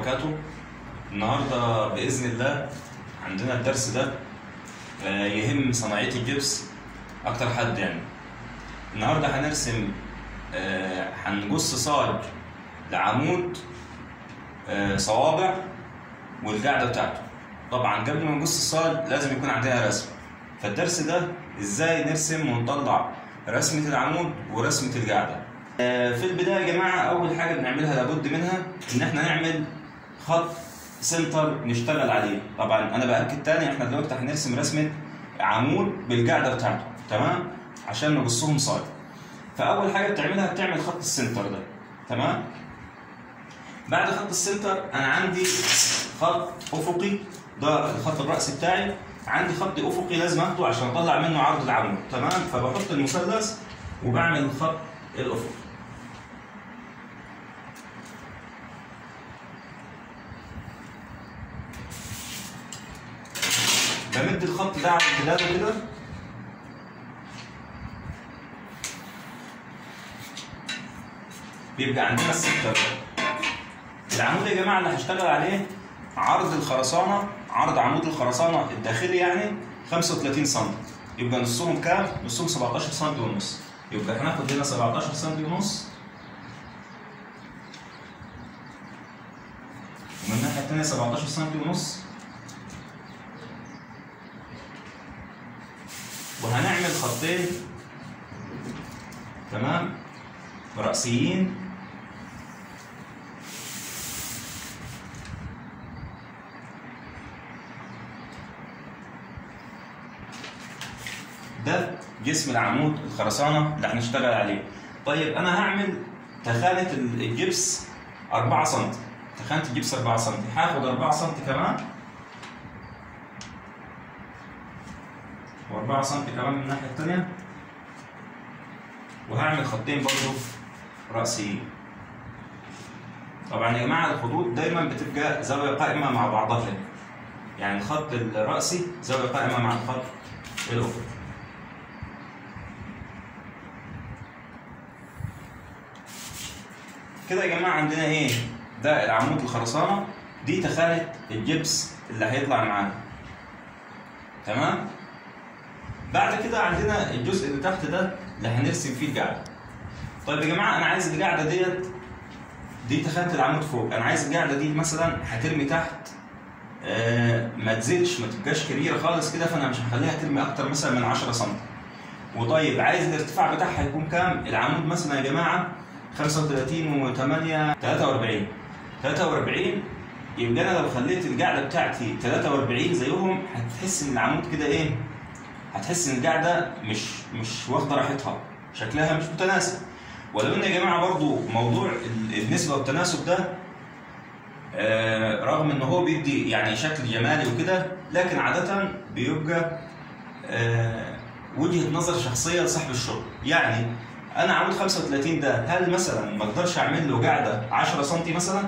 وبركاته النهارده باذن الله عندنا الدرس ده آه، يهم صناعيه الجبس اكتر حد يعني النهارده هنرسم آه، هنجص صاج لعمود آه، صوابع والقاعده بتاعته طبعا قبل ما نجص الصاج لازم يكون عندنا رسم فالدرس ده ازاي نرسم ونطلع رسمه العمود ورسمه القاعده آه، في البدايه يا جماعه اول حاجه بنعملها لابد منها ان احنا نعمل خط سنتر نشتغل عليه طبعا انا باكد تاني احنا دلوقتي هنرسم رسمه عمود بالقاعده بتاعته تمام عشان نقصهم صاج فاول حاجه بتعملها بتعمل خط السنتر ده تمام بعد خط السنتر انا عندي خط افقي ده الخط الرأسي بتاعي عندي خط افقي لازم اخده عشان اطلع منه عرض العمود تمام فبحط المثلث وبعمل الخط الافقي بمد الخط ده على امتداده كده بيبقى عندنا السكتر العمود يا جماعه اللي هشتغل عليه عرض الخرسانه عرض عمود الخرسانه الداخلي يعني 35 سم يبقى نصهم كام؟ نصهم 17 سم ونص يبقى هناخد هنا 17 سم ونص ومن الناحيه الثانيه 17 سم ونص وهنعمل خطين تمام رأسيين ده جسم العمود الخرسانة اللي هنشتغل عليه طيب أنا هعمل تخانة الجبس 4 سم تخانة الجبس 4 سم هاخد 4 سم كمان و4 سم كمان من الناحية التانية وهعمل خطين برضو رأسيين طبعا يا جماعة الخطوط دايما بتبقى زاوية قائمة مع بعضها يعني الخط الرأسي زاوية قائمة مع الخط الأفقي كده يا جماعة عندنا ايه؟ ده العمود الخرسانة دي تخانة الجبس اللي هيطلع معانا تمام؟ بعد كده عندنا الجزء اللي تحت ده اللي هنرسم فيه القاعده. طيب يا جماعه انا عايز القاعده ديت دي تخانه العمود فوق، انا عايز القاعده دي مثلا هترمي تحت آه ما تزيدش ما تبقاش كبيره خالص كده فانا مش هخليها ترمي اكتر مثلا من 10 سم. وطيب عايز الارتفاع بتاعها يكون كام؟ العمود مثلا يا جماعه 35 و8 43 43 يبقى انا لو خليت القاعده بتاعتي 43 زيهم هتحس ان العمود كده ايه؟ هتحس ان القاعده مش مش واخده راحتها شكلها مش متناسب ولو ان يا جماعه برضو موضوع ال- النسبه والتناسب ده آه، رغم ان هو بيدي يعني شكل جمالي وكده لكن عاده بيبقى آه، وجهه نظر شخصيه لصاحب الشغل يعني انا عمود 35 ده هل مثلا ما اقدرش اعمل له قاعده 10 سم مثلا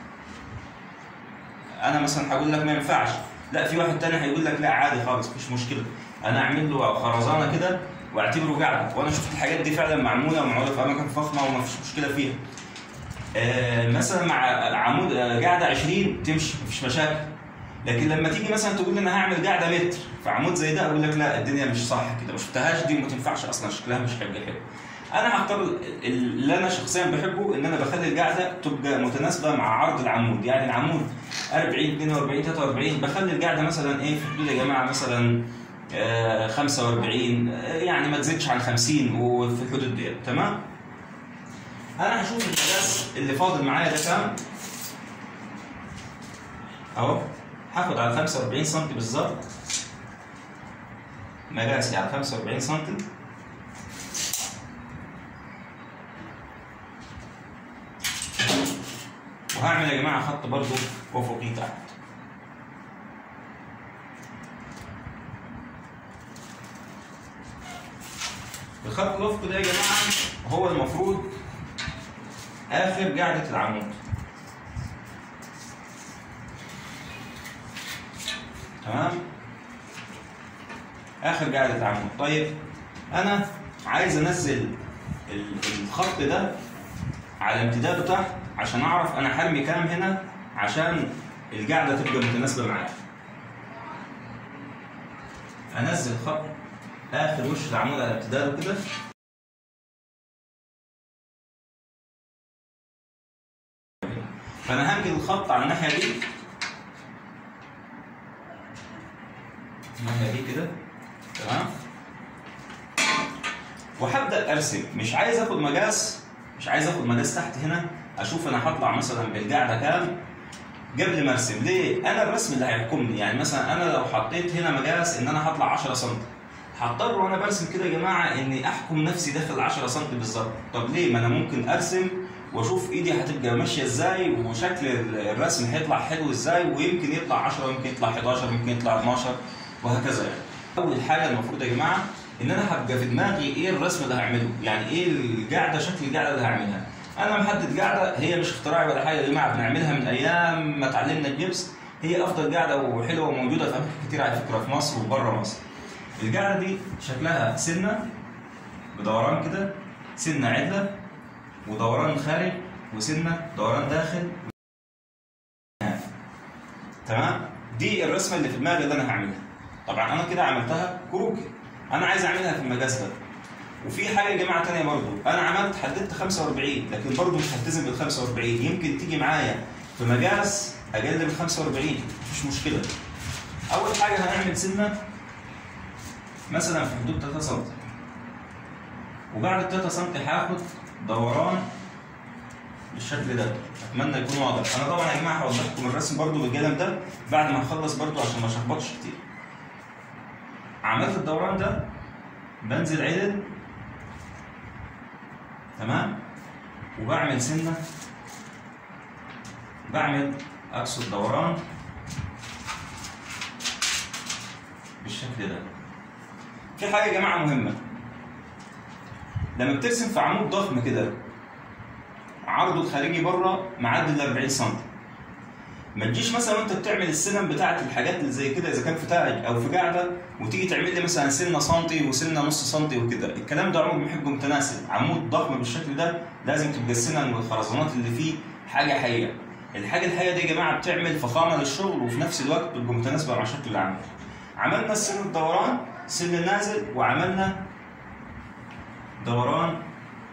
انا مثلا هقول لك ما ينفعش لا في واحد تاني هيقول لك لا عادي خالص مفيش مشكله انا اعمل له خرزانه كده واعتبره قاعده وانا شفت الحاجات دي فعلا معموله ومعموله في اماكن فخمه ومفيش مشكله فيها آه مثلا مع عمود آه قاعده 20 تمشي مفيش مشاكل لكن لما تيجي مثلا تقول لي انا هعمل قاعده متر في عمود زي ده اقول لك لا الدنيا مش صح كده ما شفتهاش دي وما تنفعش اصلا شكلها مش هيبقى حلو انا هختار اللي انا شخصيا بحبه ان انا بخلي القاعده تبقى متناسبه مع عرض العمود يعني العمود 40 42 43 بخلي القاعده مثلا ايه في حدود يا جماعه مثلا آه 45 آه يعني ما تزيدش عن 50 وفي الحدود ديت تمام انا هشوف المقاس اللي فاضل معايا ده كام اهو هاخد على 45 سم بالظبط مقاسي على 45 سم وهعمل يا جماعه خط برضو افقي تحت الخط الافقي ده يا جماعه هو المفروض اخر قاعده العمود تمام اخر قاعده العمود طيب انا عايز انزل ال- الخط ده على امتداده تحت عشان اعرف انا حرمي كام هنا عشان القاعده تبقى متناسبه معايا انزل خط اخر وش العمود على امتداده كده فانا هنقل الخط على الناحيه دي الناحيه دي كده تمام وهبدا ارسم مش عايز اخد مقاس مش عايز اخد مقاس تحت هنا اشوف انا هطلع مثلا بالقاعده كام قبل ما ارسم ليه انا الرسم اللي هيحكمني يعني مثلا انا لو حطيت هنا مقاس ان انا هطلع 10 سم هضطر وانا برسم كده يا جماعه اني احكم نفسي داخل 10 سم بالظبط طب ليه ما انا ممكن ارسم واشوف ايدي هتبقى ماشيه ازاي وشكل الرسم هيطلع حلو ازاي ويمكن يطلع 10 ويمكن يطلع 11 يمكن يطلع 12 وهكذا يعني اول حاجه المفروض يا جماعه ان انا هبقى في دماغي ايه الرسم اللي هعمله يعني ايه القاعده شكل القاعده اللي هعملها انا محدد قاعده هي مش اختراعي ولا حاجه يا جماعه بنعملها من ايام ما اتعلمنا الجبس هي افضل قاعده وحلوه وموجوده في اماكن كتير على فكره في مصر وبره مصر القاعده دي شكلها سنه بدوران كده سنه عدله ودوران خارج وسنه دوران داخل تمام دي الرسمه اللي في دماغي اللي انا هعملها طبعا انا كده عملتها كروكي انا عايز اعملها في المقاس ده وفي حاجه يا جماعه ثانيه برضو انا عملت حددت 45 لكن برضو مش هلتزم بال 45 يمكن تيجي معايا في مقاس اقل من 45 مفيش مشكله اول حاجه هنعمل سنه مثلا في حدود 3 سم وبعد 3 سم هاخد دوران بالشكل ده اتمنى يكون واضح انا طبعا يا جماعه هوضح لكم الرسم برضو بالقلم ده بعد ما اخلص برضو عشان ما اشخبطش كتير عملت الدوران ده بنزل عدل تمام وبعمل سنه بعمل اقصد دوران بالشكل ده في حاجه يا جماعه مهمه لما بترسم في عمود ضخم كده عرضه الخارجي بره معدي ال 40 سم ما تجيش مثلا وانت بتعمل السنم بتاعت الحاجات اللي زي كده اذا كان في تاج او في قاعده وتيجي تعمل لي مثلا سنه سنتي وسنه نص سنتي وكده الكلام ده عمره ما بيبقى متناسب عمود ضخم بالشكل ده لازم تبقى السنن والخرزانات اللي فيه حاجه حيه الحاجه الحيه دي يا جماعه بتعمل فخامه للشغل وفي نفس الوقت بتبقى متناسبه مع شكل العمل عملنا السن الدوران سن النازل وعملنا دوران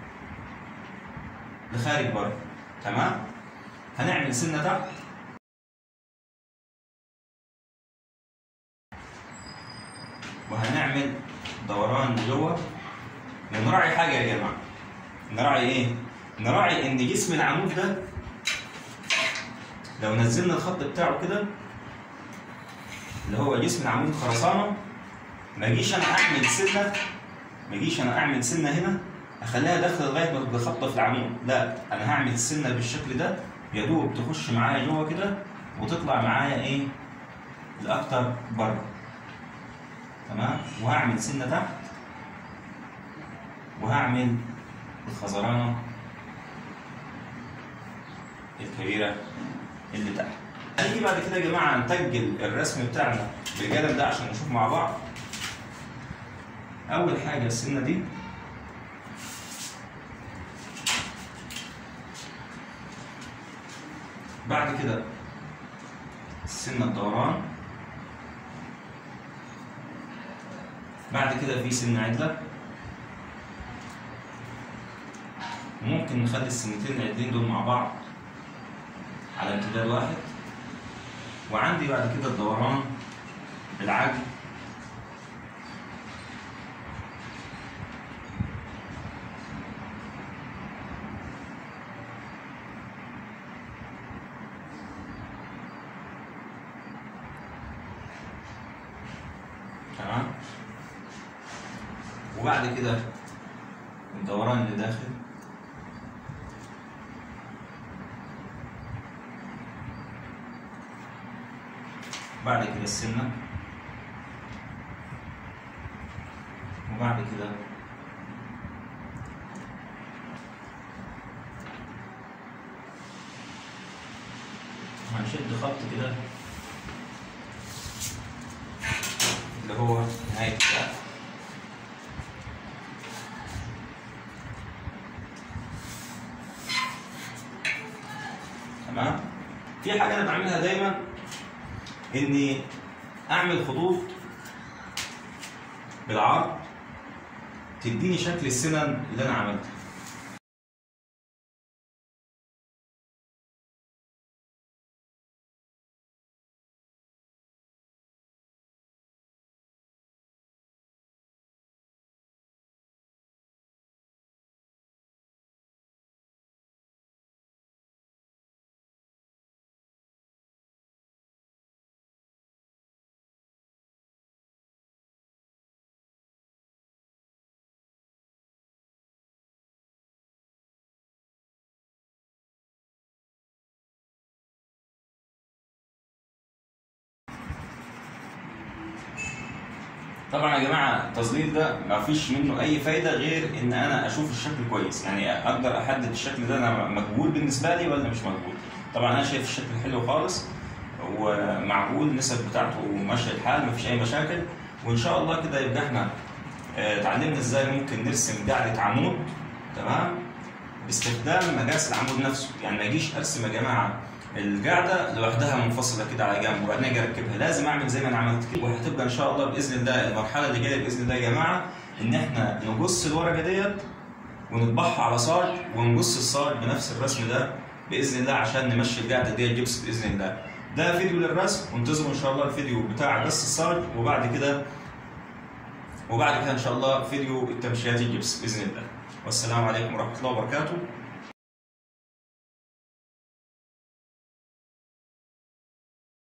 لخارج بره تمام هنعمل سنه تحت وهنعمل دوران لجوه ونراعي حاجه يا جماعه نراعي ايه نراعي ان جسم العمود ده لو نزلنا الخط بتاعه كده اللي هو جسم العمود خرسانه ما اجيش انا اعمل سنه ما اجيش انا اعمل سنه هنا اخليها داخله لغايه ما تبقى خبطه في العمود لا انا هعمل السنه بالشكل ده يا دوب تخش معايا جوه كده وتطلع معايا ايه لاكتر بره تمام وهعمل سنه تحت وهعمل الخزرانه الكبيره اللي تحت هنيجي بعد كده يا جماعه نتجل الرسم بتاعنا بالقلم ده عشان نشوف مع بعض اول حاجه السنه دي بعد كده سن الدوران بعد كده في سن عدلة ممكن نخلي السنتين العدلين دول مع بعض على امتداد واحد وعندي بعد كده الدوران العجل تمام وبعد كده الدوران اللي داخل بعد كده السنة وبعد كده هنشد خط كده اللي هو نهاية الساعة تمام في حاجه انا بعملها دايما اني اعمل خطوط بالعرض تديني شكل السنن اللي انا عملتها طبعا يا جماعه التظليل ده ما فيش منه اي فايده غير ان انا اشوف الشكل كويس يعني اقدر احدد الشكل ده انا مقبول بالنسبه لي ولا مش مقبول طبعا انا شايف الشكل حلو خالص ومعقول النسب بتاعته ماشيه الحال ما فيش اي مشاكل وان شاء الله كده يبقى احنا آه، اتعلمنا ازاي ممكن نرسم قاعده عمود تمام باستخدام مقاس العمود نفسه يعني ما اجيش ارسم يا جماعه القاعده لوحدها منفصله كده على جنب وبعدين اجي اركبها لازم اعمل زي ما انا عملت كده وهتبقى ان شاء الله باذن الله المرحله اللي جايه باذن الله يا جماعه ان احنا نقص الورقه ديت ونطبعها على صاج ونقص الصاج بنفس الرسم ده باذن الله عشان نمشي القاعده ديت جبس باذن الله ده فيديو للرسم وانتظروا ان شاء الله الفيديو بتاع قص الصاج وبعد كده وبعد كده ان شاء الله فيديو التمشيات الجبس باذن الله والسلام عليكم ورحمه الله وبركاته